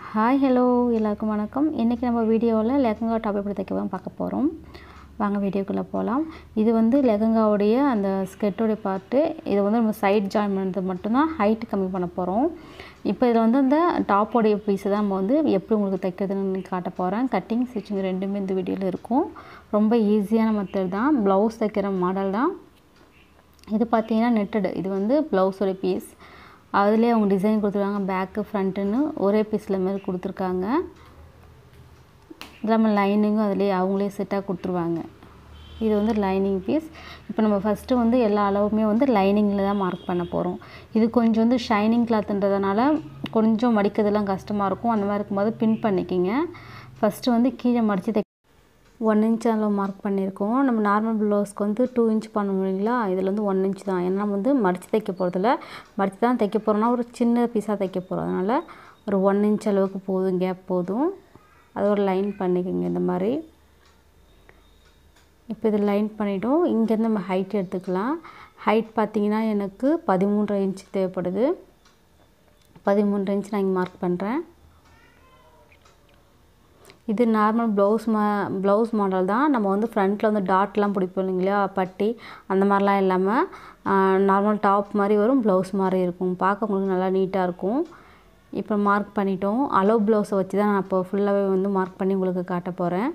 hi hello எல்லாருக்கும் வணக்கம் இன்றைக்கி நம்ம வீடியோவில் லெஹங்கா டாப் எப்படி தைக்கலாம் பார்க்க போகிறோம் வாங்க வீடியோக்குள்ளே போகலாம் இது வந்து லெஹங்காவுடைய அந்த ஸ்கெட்டோடைய பார்ட்டு இதை வந்து நம்ம சைட் ஜாயின் பண்ணுறது மட்டும்தான் ஹைட் கம்மி பண்ண போகிறோம் இப்போ இதில் வந்து அந்த டாப்போடைய பீஸை தான் நம்ம வந்து எப்படி உங்களுக்கு தைக்கிறதுன்னு காட்ட போகிறேன் கட்டிங் ஸ்டிச்சிங் ரெண்டுமே இந்த வீடியோவில் இருக்கும் ரொம்ப ஈஸியான மெத்தட் தான் ப்ளவுஸ் தைக்கிற மாடல் தான் இது பார்த்தீங்கன்னா நெட்டடு இது வந்து ப்ளவுஸோட பீஸ் அதுலேயே அவங்க டிசைன் கொடுத்துருக்காங்க பேக்கு ஃப்ரண்ட்டுன்னு ஒரே பீஸில் மாதிரி கொடுத்துருக்காங்க இது நம்ம லைனிங்கும் அதிலே அவங்களே செட்டாக கொடுத்துருவாங்க இது வந்து லைனிங் பீஸ் இப்போ நம்ம ஃபஸ்ட்டு வந்து எல்லா அளவுமே வந்து லைனிங்கில் தான் மார்க் பண்ண போகிறோம் இது கொஞ்சம் வந்து ஷைனிங் கிளாத்ன்றதுனால கொஞ்சம் மடிக்கிறதுலாம் கஷ்டமாக இருக்கும் அந்த மாதிரி இருக்கும்போது பின் பண்ணிக்கிங்க ஃபஸ்ட்டு வந்து கீழே மடித்து தை ஒன் இன்ச் அளவு மார்க் பண்ணியிருக்கோம் நம்ம நார்மல் ப்ளவுஸ்க்கு வந்து டூ இன்ச் பண்ண முடியுங்களா இதில் வந்து ஒன் இன்ச் தான் ஏன்னா நம்ம வந்து மடித்து தைக்க போகிறதில்ல மடித்து தான் தைக்க போகிறோன்னா ஒரு சின்ன பீஸாக தைக்க போகிறோம் அதனால் ஒரு ஒன் இன்ச் அளவுக்கு போதும் கேப் போதும் அது ஒரு லைன் பண்ணிக்கோங்க இந்த மாதிரி இப்போ இது லைன் பண்ணிட்டோம் இங்கேருந்து நம்ம ஹைட் எடுத்துக்கலாம் ஹைட் பார்த்திங்கன்னா எனக்கு பதிமூன்றரை இன்ச் தேவைப்படுது பதிமூன்றரை இன்ச் நான் இங்கே மார்க் பண்ணுறேன் இது நார்மல் ப்ளவுஸ் மா ப்ளவுஸ் மாடல் தான் நம்ம வந்து ஃப்ரண்ட்டில் வந்து டாட்லாம் பிடிப்போம் இல்லைங்களா பட்டி அந்த மாதிரிலாம் இல்லாமல் நார்மல் டாப் மாதிரி வரும் ப்ளவுஸ் மாதிரி இருக்கும் பார்க்க உங்களுக்கு நல்லா நீட்டாக இருக்கும் இப்போ மார்க் பண்ணிட்டோம் அளவு ப்ளவுஸை வச்சு தான் நான் இப்போ ஃபுல்லாகவே வந்து மார்க் பண்ணி உங்களுக்கு காட்ட போகிறேன்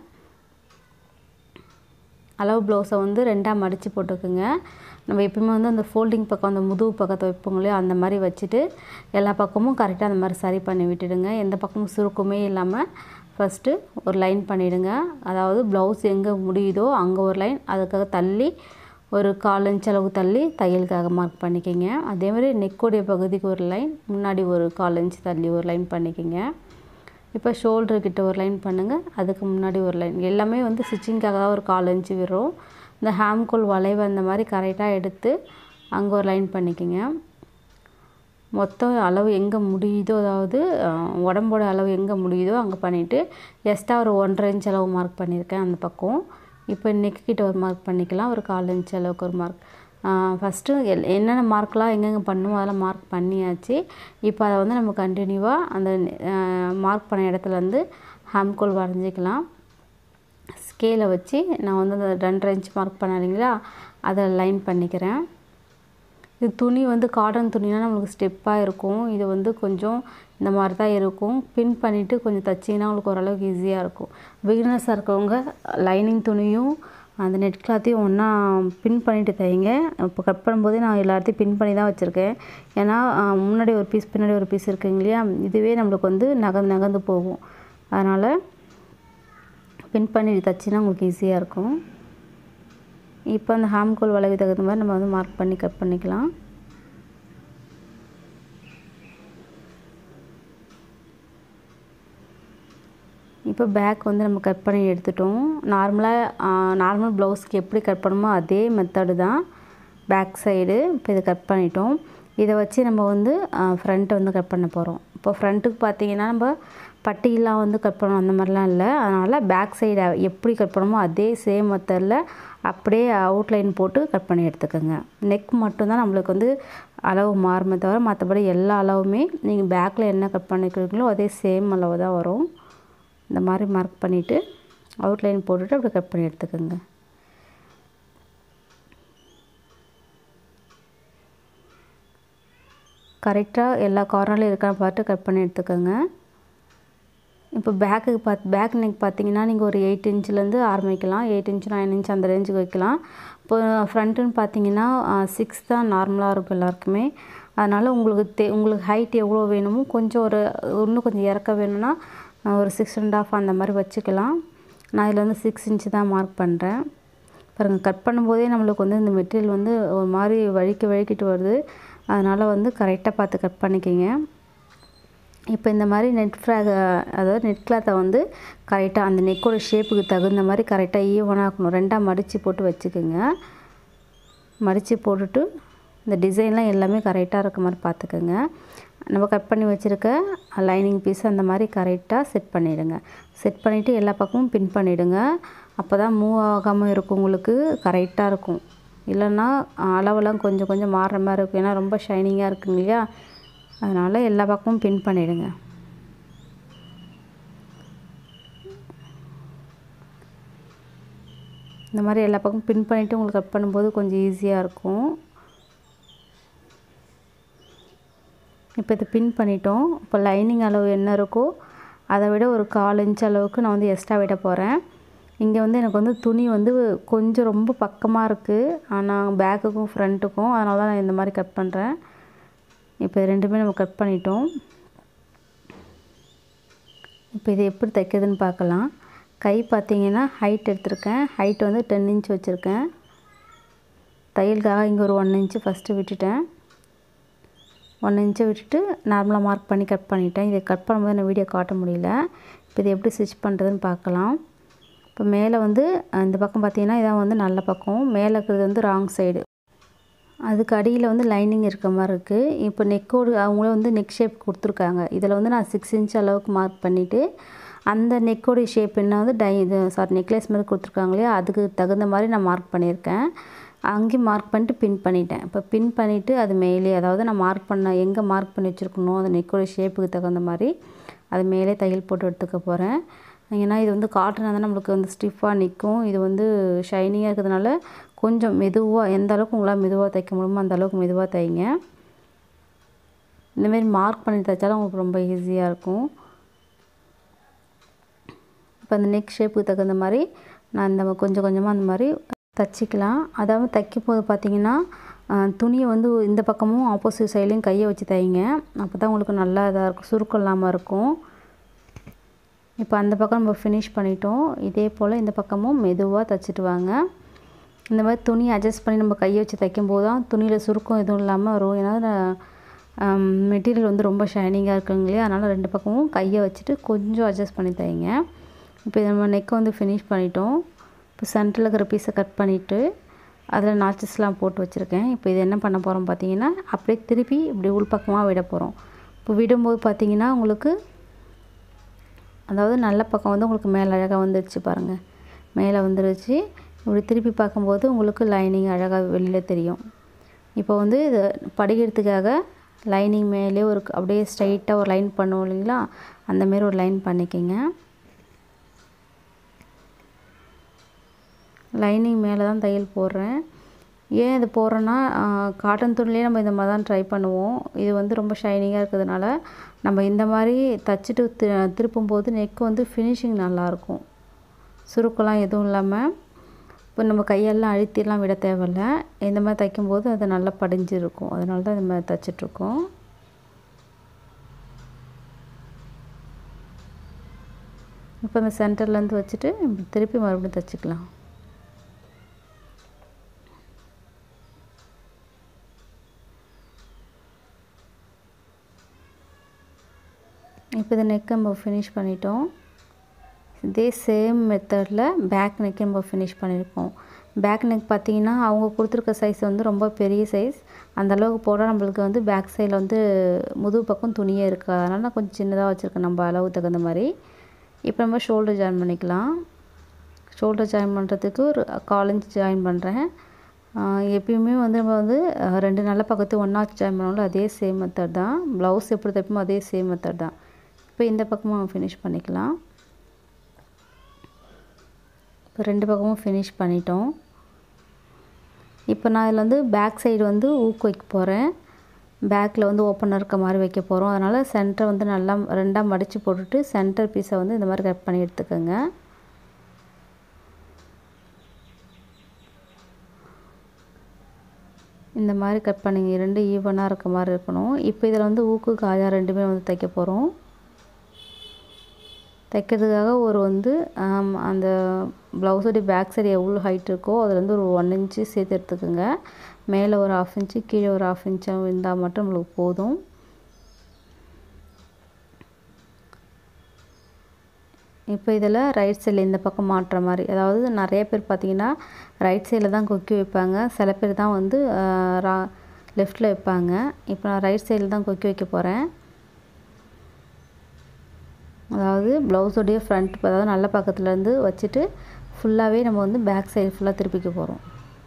அளவு ப்ளவுஸை வந்து ரெண்டாக மடித்து போட்டுக்குங்க நம்ம எப்பயுமே வந்து அந்த ஃபோல்டிங் பக்கம் அந்த முதுகு பக்கத்தை வைப்போம் இல்லையா அந்த மாதிரி வச்சுட்டு எல்லா பக்கமும் கரெக்டாக அந்த மாதிரி சரி பண்ணி விட்டுடுங்க எந்த பக்கமும் சுருக்கமே இல்லாமல் ஃபஸ்ட்டு ஒரு லைன் பண்ணிவிடுங்க அதாவது ப்ளவுஸ் எங்கே முடியுதோ அங்கே ஒரு லைன் அதுக்காக தள்ளி ஒரு கால் இன்ச் அளவு தள்ளி தையலுக்காக மார்க் பண்ணிக்கோங்க அதேமாதிரி நெக்கோடைய பகுதிக்கு ஒரு லைன் முன்னாடி ஒரு கால் இன்ச் தள்ளி ஒரு லைன் பண்ணிக்கோங்க இப்போ ஷோல்டர் கிட்ட ஒரு லைன் பண்ணுங்கள் அதுக்கு முன்னாடி ஒரு லைன் எல்லாமே வந்து ஸ்டிச்சிங்காக தான் ஒரு கால் இன்ச்சு வரும் இந்த ஹேம்கோல் வளைவு அந்த மாதிரி கரெக்டாக எடுத்து அங்கே ஒரு லைன் பண்ணிக்கோங்க மொத்தம் அளவு எங்கே முடியுதோ அதாவது உடம்போட அளவு எங்கே முடியுதோ அங்கே பண்ணிவிட்டு எக்ஸ்ட்ரா ஒரு ஒன்றரை இன்ச் அளவு மார்க் பண்ணியிருக்கேன் அந்த பக்கம் இப்போ நெக் கிட்ட ஒரு மார்க் பண்ணிக்கலாம் ஒரு கால் இன்ச் அளவுக்கு ஒரு மார்க் ஃபஸ்ட்டு எல் என்னென்ன மார்க்லாம் எங்கெங்கே பண்ணணுமோ அதெல்லாம் மார்க் பண்ணியாச்சு இப்போ அதை வந்து நம்ம கண்டினியூவாக அந்த மார்க் பண்ண இடத்துலேருந்து ஹம்கோல் வரைஞ்சிக்கலாம் ஸ்கேலை வச்சு நான் வந்து அந்த ரெண்டரை இன்ச் மார்க் பண்ண இல்லைங்களா அதை லைன் பண்ணிக்கிறேன் இது துணி வந்து காட்டன் துணினா நம்மளுக்கு ஸ்டெப்பாக இருக்கும் இது வந்து கொஞ்சம் இந்த மாதிரி தான் இருக்கும் பின் பண்ணிவிட்டு கொஞ்சம் தைச்சிங்கன்னா உங்களுக்கு ஓரளவுக்கு ஈஸியாக இருக்கும் பிகினர்ஸாக இருக்கவங்க லைனிங் துணியும் அந்த நெட் கிளாத்தையும் ஒன்றா பின் பண்ணிவிட்டு தைங்க இப்போ கட் பண்ணும்போதே நான் எல்லாத்தையும் பின் பண்ணி தான் வச்சுருக்கேன் ஏன்னா முன்னாடி ஒரு பீஸ் பின்னாடி ஒரு பீஸ் இருக்குங்க இல்லையா இதுவே நம்மளுக்கு வந்து நகர்ந்து நகர்ந்து போகும் அதனால் பின் பண்ணி தைச்சின்னா உங்களுக்கு ஈஸியாக இருக்கும் இப்போ அந்த ஹாம்கோல் வளைவு தகுந்த மாதிரி நம்ம வந்து மார்க் பண்ணி கட் பண்ணிக்கலாம் இப்போ பேக் வந்து நம்ம கட் பண்ணி எடுத்துட்டோம் நார்மலாக நார்மல் ப்ளவுஸ்க்கு எப்படி கட் பண்ணுமோ அதே மெத்தடு தான் பேக் சைடு இப்போ இதை கட் பண்ணிட்டோம் இதை வச்சு நம்ம வந்து ஃப்ரண்ட்டை வந்து கட் பண்ண போகிறோம் இப்போ ஃப்ரண்ட்டுக்கு பார்த்தீங்கன்னா நம்ம பட்டியெல்லாம் வந்து கட் பண்ணணும் அந்த மாதிரிலாம் இல்லை அதனால் பேக் சைடு எப்படி கட் பண்ணணுமோ அதே சேம் மெத்தடில் அப்படியே அவுட்லைன் போட்டு கட் பண்ணி எடுத்துக்கோங்க நெக் மட்டும்தான் நம்மளுக்கு வந்து அளவு மாறுமே தவிர மற்றபடி எல்லா அளவுமே நீங்கள் பேக்கில் என்ன கட் பண்ணிக்கிறீங்களோ அதே சேம் அளவு தான் வரும் இந்த மாதிரி மார்க் பண்ணிவிட்டு அவுட்லைன் போட்டுட்டு அப்படி கட் பண்ணி எடுத்துக்கோங்க கரெக்டாக எல்லா கார்னர்லையும் இருக்கிற பார்த்து கட் பண்ணி எடுத்துக்கோங்க இப்போ பேக்குக்கு பார்த்து பேக் நெக் பார்த்தீங்கன்னா நீங்கள் ஒரு எயிட் இன்ச்லேருந்து ஆரம்பிக்கலாம் எயிட் இன்ச் நைன் இன்ச் அந்த ரேஞ்சுக்கு வைக்கலாம் இப்போ ஃப்ரண்ட்டுன்னு பார்த்தீங்கன்னா சிக்ஸ் தான் நார்மலாக இருக்கும் எல்லாருக்குமே அதனால் உங்களுக்கு தே உங்களுக்கு ஹைட் எவ்வளோ வேணுமோ கொஞ்சம் ஒரு இன்னும் கொஞ்சம் இறக்க வேணும்னா ஒரு சிக்ஸ் அண்ட் ஆஃப் அந்த மாதிரி வச்சுக்கலாம் நான் இதில் வந்து சிக்ஸ் இன்ச்சு தான் மார்க் பண்ணுறேன் பாருங்கள் கட் பண்ணும்போதே நம்மளுக்கு வந்து இந்த மெட்டீரியல் வந்து ஒரு மாதிரி வழிக்கு வழிக்கிட்டு வருது அதனால் வந்து கரெக்டாக பார்த்து கட் பண்ணிக்கிங்க இப்போ இந்த மாதிரி நெட் ஃப்ராக் அதாவது நெட் கிளாத்தை வந்து கரெக்டாக அந்த நெக்கோட ஷேப்புக்கு தகுந்த மாதிரி கரெக்டாக ஈவனாக இருக்கணும் ரெண்டாக மடித்து போட்டு வச்சுக்கோங்க மடித்து போட்டுட்டு இந்த டிசைன்லாம் எல்லாமே கரெக்டாக இருக்க மாதிரி பார்த்துக்கோங்க நம்ம கட் பண்ணி வச்சுருக்க லைனிங் பீஸ் அந்த மாதிரி கரெக்டாக செட் பண்ணிவிடுங்க செட் பண்ணிவிட்டு எல்லா பக்கமும் பின் பண்ணிவிடுங்க அப்போ தான் மூவ் ஆகாமல் இருக்கும் உங்களுக்கு கரெக்டாக இருக்கும் இல்லைன்னா அளவெல்லாம் கொஞ்சம் கொஞ்சம் மாறுற மாதிரி இருக்கும் ஏன்னா ரொம்ப ஷைனிங்காக இருக்குங்க இல்லையா அதனால் எல்லா பக்கமும் பின் பண்ணிவிடுங்க இந்த மாதிரி எல்லா பக்கமும் பின் பண்ணிவிட்டு உங்களுக்கு கட் பண்ணும்போது கொஞ்சம் ஈஸியாக இருக்கும் இப்போ இது பின் பண்ணிட்டோம் இப்போ லைனிங் அளவு என்ன இருக்கோ அதை விட ஒரு கால் இன்ச் அளவுக்கு நான் வந்து எக்ஸ்ட்ரா விட போகிறேன் இங்கே வந்து எனக்கு வந்து துணி வந்து கொஞ்சம் ரொம்ப பக்கமாக இருக்குது ஆனால் பேக்குக்கும் ஃப்ரண்ட்டுக்கும் அதனால தான் நான் இந்த மாதிரி கட் பண்ணுறேன் இப்போ இது ரெண்டுமே நம்ம கட் பண்ணிட்டோம் இப்போ இது எப்படி தைக்கிறதுன்னு பார்க்கலாம் கை பார்த்தீங்கன்னா ஹைட் எடுத்திருக்கேன் ஹைட் வந்து டென் இன்ச் வச்சுருக்கேன் தையலுக்காக இங்கே ஒரு ஒன் இன்ச்சு ஃபஸ்ட்டு விட்டுட்டேன் ஒன் இன்ச்சை விட்டுட்டு நார்மலாக மார்க் பண்ணி கட் பண்ணிட்டேன் இதை கட் பண்ணும்போது நான் வீடியோ காட்ட முடியல இப்போ இது எப்படி ஸ்டிச் பண்ணுறதுன்னு பார்க்கலாம் இப்போ மேலே வந்து இந்த பக்கம் பார்த்தீங்கன்னா இதான் வந்து நல்ல பக்கம் மேலே இருக்கிறது வந்து ராங் சைடு அதுக்கு அடியில் வந்து லைனிங் இருக்க மாதிரி இருக்குது இப்போ நெக்கோடு அவங்களே வந்து நெக் ஷேப் கொடுத்துருக்காங்க இதில் வந்து நான் சிக்ஸ் இன்ச் அளவுக்கு மார்க் பண்ணிவிட்டு அந்த நெக்கோடைய ஷேப் என்ன வந்து டை இது சாரி நெக்லஸ் மாதிரி கொடுத்துருக்காங்க இல்லையா அதுக்கு தகுந்த மாதிரி நான் மார்க் பண்ணியிருக்கேன் அங்கேயும் மார்க் பண்ணிட்டு பின் பண்ணிட்டேன் இப்போ பின் பண்ணிவிட்டு அது மேலே அதாவது நான் மார்க் பண்ண எங்கே மார்க் பண்ணி வச்சுருக்கணும் அந்த நெக்கோடைய ஷேப்புக்கு தகுந்த மாதிரி அது மேலே தையல் போட்டு எடுத்துக்க போகிறேன் ஏன்னா இது வந்து காட்டனாக தான் நம்மளுக்கு வந்து ஸ்டிஃபாக நிற்கும் இது வந்து ஷைனிங்காக இருக்கிறதுனால கொஞ்சம் மெதுவாக எந்த அளவுக்கு உங்களால் மெதுவாக தைக்க முடியுமோ அந்த அளவுக்கு மெதுவாக தைங்க இந்தமாரி மார்க் பண்ணி தைச்சாலும் உங்களுக்கு ரொம்ப ஈஸியாக இருக்கும் இப்போ அந்த நெக் ஷேப்புக்கு தகுந்த மாதிரி நான் இந்த கொஞ்சம் கொஞ்சமாக அந்த மாதிரி தச்சிக்கலாம் அதாவது தைக்கும் போது பார்த்தீங்கன்னா துணியை வந்து இந்த பக்கமும் ஆப்போசிட் சைட்லேயும் கையை வச்சு தைங்க அப்போ தான் உங்களுக்கு நல்லா இதாக இருக்கும் சுருக்கம் இல்லாமல் இருக்கும் இப்போ அந்த பக்கம் நம்ம ஃபினிஷ் பண்ணிட்டோம் இதே போல் இந்த பக்கமும் மெதுவாக தைச்சிட்டு வாங்க இந்த மாதிரி துணி அட்ஜஸ்ட் பண்ணி நம்ம கையை வச்சு தைக்கும்போது தான் துணியில் சுருக்கம் எதுவும் இல்லாமல் வரும் ஏன்னா மெட்டீரியல் வந்து ரொம்ப ஷைனிங்காக இருக்குங்களே அதனால் ரெண்டு பக்கமும் கையை வச்சுட்டு கொஞ்சம் அட்ஜஸ்ட் பண்ணி தைங்க இப்போ நம்ம நெக்கை வந்து ஃபினிஷ் பண்ணிட்டோம் இப்போ சென்டரில் இருக்கிற பீஸை கட் பண்ணிவிட்டு அதில் நாச்சஸ்லாம் போட்டு வச்சுருக்கேன் இப்போ இது என்ன பண்ண போகிறோம் பார்த்தீங்கன்னா அப்படியே திருப்பி இப்படி உள்பக்கமாக விட போகிறோம் இப்போ விடும்போது பார்த்தீங்கன்னா உங்களுக்கு அதாவது நல்ல பக்கம் வந்து உங்களுக்கு மேலே அழகாக வந்துடுச்சு பாருங்கள் மேலே வந்துடுச்சு இப்படி திருப்பி பார்க்கும்போது உங்களுக்கு லைனிங் அழகாக வெளியில் தெரியும் இப்போ வந்து இது படிக்கிறதுக்காக லைனிங் மேலே ஒரு அப்படியே ஸ்ட்ரைட்டாக ஒரு லைன் பண்ணுவோம் இல்லைங்களா அந்தமாரி ஒரு லைன் பண்ணிக்கோங்க லைனிங் மேலே தான் தையல் போடுறேன் ஏன் இது போடுறேன்னா காட்டன் துணிலே நம்ம இந்த மாதிரி தான் ட்ரை பண்ணுவோம் இது வந்து ரொம்ப ஷைனிங்காக இருக்கிறதுனால நம்ம இந்த மாதிரி தச்சுட்டு தி திருப்பும்போது நெக் வந்து ஃபினிஷிங் நல்லாயிருக்கும் சுருக்கெல்லாம் எதுவும் இல்லாமல் இப்போ நம்ம கையெல்லாம் அழுத்திலாம் விட தேவையில்ல இந்த மாதிரி தைக்கும்போது அது நல்லா படிஞ்சு இருக்கும் அதனால தான் இந்த மாதிரி தைச்சிட்ருக்கோம் இப்போ இந்த சென்டர்லேருந்து வச்சுட்டு திருப்பி மறுபடியும் தைச்சிக்கலாம் இப்போ இந்த நெக் நம்ம ஃபினிஷ் பண்ணிட்டோம் இதே சேம் மெத்தடில் பேக் நெக் நம்ம ஃபினிஷ் பண்ணியிருக்கோம் பேக் நெக் பார்த்தீங்கன்னா அவங்க கொடுத்துருக்க சைஸ் வந்து ரொம்ப பெரிய சைஸ் அந்த அளவுக்கு போட நம்மளுக்கு வந்து பேக் சைடில் வந்து முதுகு பக்கம் துணியே இருக்குது அதனால் நான் கொஞ்சம் சின்னதாக வச்சுருக்கேன் நம்ம அளவு தகுந்த மாதிரி இப்போ நம்ம ஷோல்டர் ஜாயின் பண்ணிக்கலாம் ஷோல்டர் ஜாயின் பண்ணுறதுக்கு ஒரு கால் இன்ச் ஜாயின் பண்ணுறேன் எப்பயுமே வந்து நம்ம வந்து ரெண்டு நல்ல பக்கத்து ஒன்றா ஜாயின் பண்ணோம்ல அதே சேம் மெத்தட் தான் ப்ளவுஸ் எப்படி தைப்போமோ அதே சேம் மெத்தட் தான் இப்போ இந்த பக்கமும் ஃபினிஷ் பண்ணிக்கலாம் இப்போ ரெண்டு பக்கமும் ஃபினிஷ் பண்ணிட்டோம் இப்போ நான் இதில் வந்து பேக் சைடு வந்து ஊக்கு வைக்க போகிறேன் பேக்கில் வந்து ஓப்பன் இருக்க மாதிரி வைக்க போகிறோம் அதனால் சென்டர் வந்து நல்லா ரெண்டாக மடித்து போட்டுட்டு சென்டர் பீஸை வந்து இந்த மாதிரி கட் பண்ணி எடுத்துக்கோங்க இந்த மாதிரி கட் பண்ணிங்க ரெண்டு ஈவனாக இருக்க மாதிரி இருக்கணும் இப்போ இதில் வந்து ஊக்கு காஜா ரெண்டுமே வந்து தைக்க போகிறோம் தைக்கிறதுக்காக ஒரு வந்து அந்த ப்ளவுஸோடைய பேக் சைடு எவ்வளோ ஹைட் இருக்கோ அதுலேருந்து ஒரு ஒன் இன்ச்சு சேர்த்து எடுத்துக்கோங்க மேலே ஒரு ஆஃப் இன்ச்சு கீழே ஒரு ஆஃப் இன்ச்சாக இருந்தால் மட்டும் நம்மளுக்கு போதும் இப்போ இதில் ரைட் சைடில் இந்த பக்கம் மாட்டுற மாதிரி அதாவது நிறைய பேர் பார்த்திங்கன்னா ரைட் சைடில் தான் கொக்கி வைப்பாங்க சில பேர் தான் வந்து ரா லெஃப்டில் வைப்பாங்க இப்போ நான் ரைட் சைடில் தான் கொக்கி வைக்க போகிறேன் அதாவது ப்ளவுஸோடைய ஃப்ரண்ட் அதாவது நல்ல பக்கத்துலேருந்து வச்சுட்டு ஃபுல்லாகவே நம்ம வந்து பேக் சைடு ஃபுல்லாக திருப்பிக்க போகிறோம்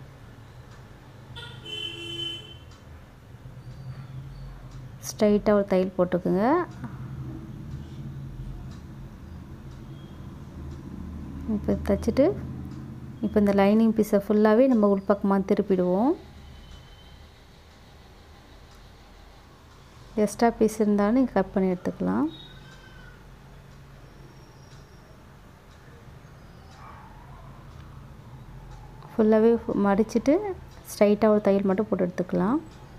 ஸ்ட்ரைட்டாக ஒரு தையல் போட்டுக்குங்க இப்போ தைச்சிட்டு இப்போ இந்த லைனிங் பீஸை ஃபுல்லாகவே நம்ம உள்பக்கமாக திருப்பிடுவோம் எக்ஸ்ட்ரா பீஸ் இருந்தாலும் நீங்கள் கட் பண்ணி எடுத்துக்கலாம் ஃபுல்லாகவே மடிச்சுட்டு ஸ்ட்ரைட்டாக ஒரு தையல் மட்டும் போட்டு எடுத்துக்கலாம்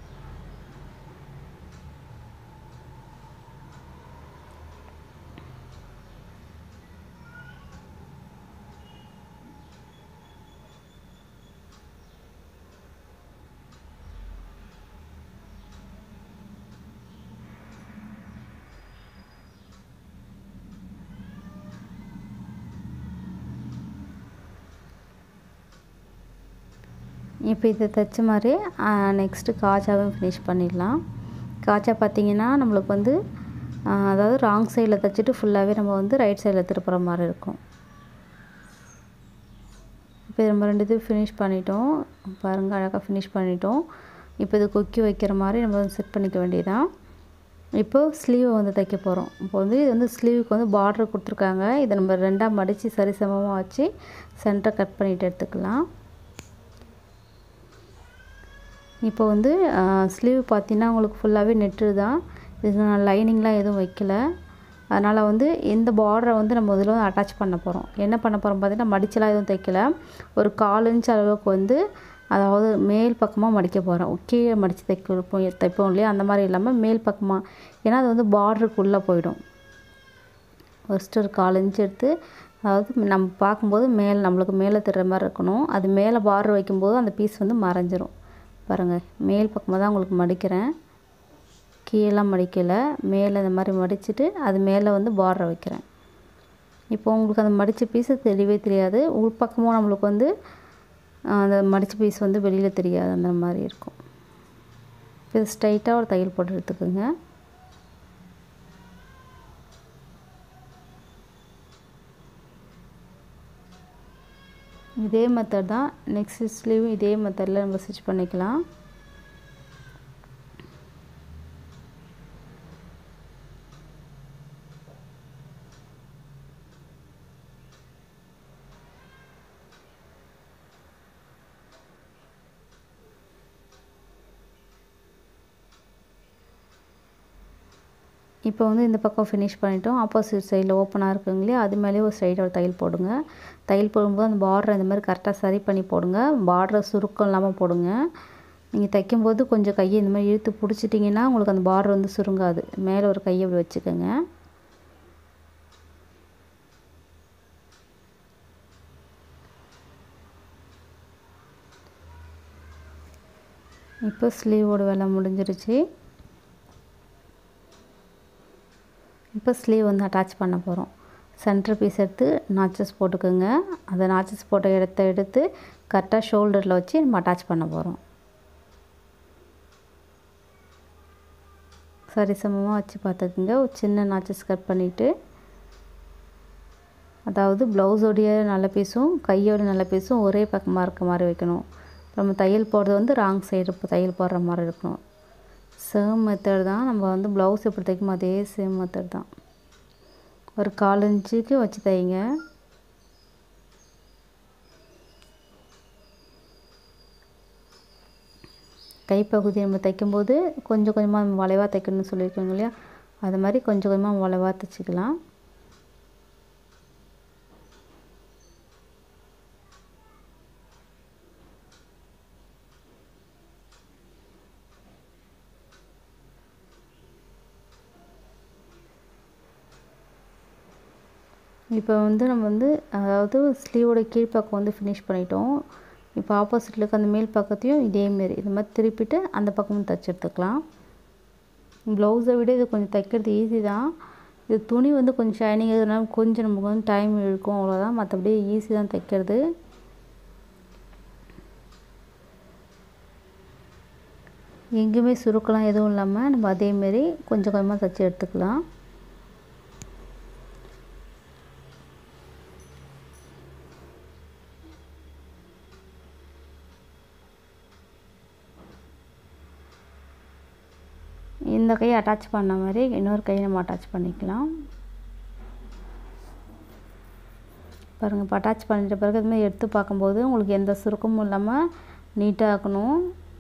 இப்போ இதை தைச்ச மாதிரி நெக்ஸ்ட்டு காஜாவும் ஃபினிஷ் பண்ணிடலாம் காஜா பார்த்திங்கன்னா நம்மளுக்கு வந்து அதாவது ராங் சைடில் தைச்சிட்டு ஃபுல்லாகவே நம்ம வந்து ரைட் சைடில் திருப்புற மாதிரி இருக்கும் இப்போ நம்ம ரெண்டு இது ஃபினிஷ் பண்ணிட்டோம் பாருங்கள் அழகாக ஃபினிஷ் பண்ணிட்டோம் இப்போ இது கொக்கி வைக்கிற மாதிரி நம்ம வந்து செட் பண்ணிக்க வேண்டியதான் இப்போது ஸ்லீவை வந்து தைக்க போகிறோம் இப்போ வந்து இது வந்து ஸ்லீவுக்கு வந்து பார்டர் கொடுத்துருக்காங்க இதை நம்ம ரெண்டாக மடித்து சரிசமமாக வச்சு சென்டரை கட் பண்ணிவிட்டு எடுத்துக்கலாம் இப்போ வந்து ஸ்லீவ் பார்த்தீங்கன்னா உங்களுக்கு ஃபுல்லாகவே நெட்டு தான் இது நான் லைனிங்லாம் எதுவும் வைக்கல அதனால் வந்து இந்த பார்டரை வந்து நம்ம இதில் வந்து அட்டாச் பண்ண போகிறோம் என்ன பண்ண போகிறோம் பார்த்தீங்கன்னா மடிச்செல்லாம் எதுவும் தைக்கல ஒரு கால் இன்ச் அளவுக்கு வந்து அதாவது மேல் பக்கமாக மடிக்க போகிறோம் கீழே மடித்து தைக்க தைப்போம் இல்லையா அந்த மாதிரி இல்லாமல் மேல் பக்கமாக ஏன்னா அது வந்து பார்டருக்குள்ளே போயிடும் ஃபஸ்ட்டு ஒரு கால் இன்ச் எடுத்து அதாவது நம்ம பார்க்கும்போது மேலே நம்மளுக்கு மேலே தெரிற மாதிரி இருக்கணும் அது மேலே பார்டர் வைக்கும்போது அந்த பீஸ் வந்து மறைஞ்சிரும் பாருங்கள் மேல் பக்கமாக தான் உங்களுக்கு மடிக்கிறேன் கீழெலாம் மடிக்கலை மேலே இந்த மாதிரி மடிச்சுட்டு அது மேலே வந்து பார்டரை வைக்கிறேன் இப்போ உங்களுக்கு அந்த மடித்த பீஸு தெரியவே தெரியாது உள்பக்கமும் நம்மளுக்கு வந்து அந்த மடித்த பீஸ் வந்து வெளியில் தெரியாது அந்த மாதிரி இருக்கும் இது ஸ்ட்ரைட்டாக ஒரு தையல் போட்டு எடுத்துக்கோங்க இதே மெத்தட் தான் நெக்ஸ்ட் ஸ்லீவும் இதே மெத்தடில் நம்ம ஸ்டிச் பண்ணிக்கலாம் இப்போ வந்து இந்த பக்கம் ஃபினிஷ் பண்ணிட்டோம் ஆப்போசிட் சைடில் ஓப்பனாக இருக்குங்களே அது மேலேயே ஒரு சைடு ஒரு தையல் போடுங்க தையல் போடும்போது அந்த பார்டரை இந்த மாதிரி கரெக்டாக சரி பண்ணி போடுங்க பார்டரை சுருக்கம் இல்லாமல் போடுங்க நீங்கள் தைக்கும்போது கொஞ்சம் கையை இந்த மாதிரி இழுத்து பிடிச்சிட்டிங்கன்னா உங்களுக்கு அந்த பார்டர் வந்து சுருங்காது மேலே ஒரு கையை இப்படி வச்சுக்கோங்க இப்போ ஸ்லீவோட வேலை முடிஞ்சிருச்சு இப்போ ஸ்லீவ் வந்து அட்டாச் பண்ண போகிறோம் சென்டர் பீஸ் எடுத்து நாச்சஸ் போட்டுக்கோங்க அந்த நாச்சஸ் போட்ட இடத்த எடுத்து கரெக்டாக ஷோல்டரில் வச்சு நம்ம அட்டாச் பண்ண போகிறோம் சரிசமமாக வச்சு பார்த்துக்குங்க ஒரு சின்ன நாச்சஸ் கட் பண்ணிவிட்டு அதாவது ப்ளவுஸோடைய நல்ல பீஸும் கையோட நல்ல பீஸும் ஒரே பக்கமாக இருக்க மாதிரி வைக்கணும் நம்ம தையல் போடுறது வந்து ராங் சைடு தையல் போடுற மாதிரி இருக்கணும் சேம் மெத்தட் தான் நம்ம வந்து ப்ளவுஸ் எப்படி தைக்குமோ அதே சேம் மெத்தட் தான் ஒரு கால் இன்ச்சுக்கு வச்சு தைங்க கைப்பகுதி நம்ம தைக்கும்போது கொஞ்சம் கொஞ்சமாக நம்ம வளைவாக தைக்கணும்னு சொல்லியிருக்கோங்க இல்லையா அது மாதிரி கொஞ்சம் கொஞ்சமாக வளைவாக தைச்சிக்கலாம் இப்போ வந்து நம்ம வந்து அதாவது ஸ்லீவோட கீழ்ப்பக்கம் வந்து ஃபினிஷ் பண்ணிட்டோம் இப்போ ஆப்போசிட்டில் இருக்க அந்த மேல் பக்கத்தையும் இதேமாரி இது மாதிரி திருப்பிட்டு அந்த பக்கமும் தைச்சி எடுத்துக்கலாம் ப்ளவுஸை விட இது கொஞ்சம் தைக்கிறது ஈஸி தான் இது துணி வந்து கொஞ்சம் ஷைனிங் இருக்கிறதுனால கொஞ்சம் நமக்கு வந்து டைம் இழுக்கும் அவ்வளோதான் மற்றபடி ஈஸி தான் தைக்கிறது எங்கேயுமே சுருக்கலாம் எதுவும் இல்லாமல் நம்ம அதேமாரி கொஞ்சம் கொஞ்சமாக தைச்சி எடுத்துக்கலாம் இந்த கையை அட்டாச் பண்ண மாதிரி இன்னொரு கையை நம்ம அட்டாச் பண்ணிக்கலாம் பாருங்கள் இப்போ அட்டாச் பண்ணிட்ட பிறகு இதுமாதிரி எடுத்து பார்க்கும்போது உங்களுக்கு எந்த சுருக்கமும் இல்லாமல் நீட்டாக இருக்கணும்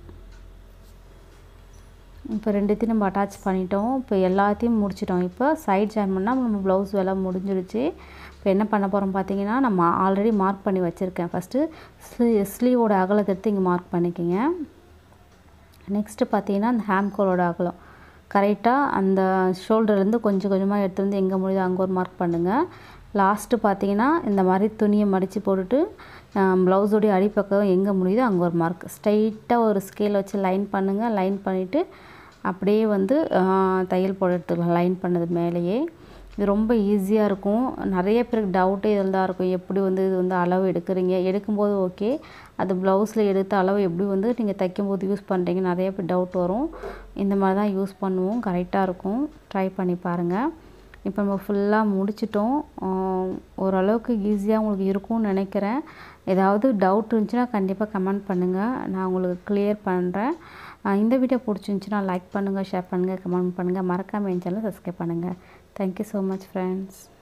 இப்போ ரெண்டுத்தையும் நம்ம அட்டாச் பண்ணிட்டோம் இப்போ எல்லாத்தையும் முடிச்சிட்டோம் இப்போ சைட் ஜாயின் பண்ணால் நம்ம ப்ளவுஸ் வேலை முடிஞ்சிடுச்சு இப்போ என்ன பண்ண போகிறோம் பார்த்தீங்கன்னா நம்ம ஆல்ரெடி மார்க் பண்ணி வச்சுருக்கேன் ஃபஸ்ட்டு ஸ்லீ ஸ்லீவோட அகலத்தை எடுத்து இங்கே மார்க் பண்ணிக்கோங்க நெக்ஸ்ட்டு பார்த்தீங்கன்னா அந்த ஹேம்கோலோட அகலம் கரெக்டாக அந்த ஷோல்டர்லேருந்து கொஞ்சம் கொஞ்சமாக எடுத்து வந்து எங்கே முடியுதோ அங்கே ஒரு மார்க் பண்ணுங்கள் லாஸ்ட்டு பார்த்தீங்கன்னா இந்த மாதிரி துணியை மடித்து போட்டுட்டு ப்ளவுஸோடைய அடிப்பக்கம் எங்கே முடியுதோ அங்கே ஒரு மார்க் ஸ்ட்ரைட்டாக ஒரு ஸ்கேல் வச்சு லைன் பண்ணுங்கள் லைன் பண்ணிவிட்டு அப்படியே வந்து தையல் போட எடுத்துக்கலாம் லைன் பண்ணது மேலேயே இது ரொம்ப ஈஸியாக இருக்கும் நிறைய பேருக்கு டவுட்டே இதில் தான் இருக்கும் எப்படி வந்து இது வந்து அளவு எடுக்கிறீங்க எடுக்கும்போது ஓகே அது ப்ளவுஸில் எடுத்த அளவு எப்படி வந்து நீங்கள் தைக்கும்போது யூஸ் பண்ணுறீங்க நிறைய பேர் டவுட் வரும் இந்த மாதிரி தான் யூஸ் பண்ணுவோம் கரெக்டாக இருக்கும் ட்ரை பண்ணி பாருங்கள் இப்போ நம்ம ஃபுல்லாக முடிச்சிட்டோம் ஓரளவுக்கு ஈஸியாக உங்களுக்கு இருக்கும்னு நினைக்கிறேன் ஏதாவது டவுட் இருந்துச்சுன்னா கண்டிப்பாக கமெண்ட் பண்ணுங்கள் நான் உங்களுக்கு கிளியர் பண்ணுறேன் இந்த வீடியோ பிடிச்சிருந்துச்சுன்னா லைக் பண்ணுங்கள் ஷேர் பண்ணுங்கள் கமெண்ட் பண்ணுங்கள் மறக்காமல் என் சேனல் சப்ஸ்கிரைப் பண்ணுங்கள் தேங்க்யூ ஸோ மச் ஃப்ரெண்ட்ஸ்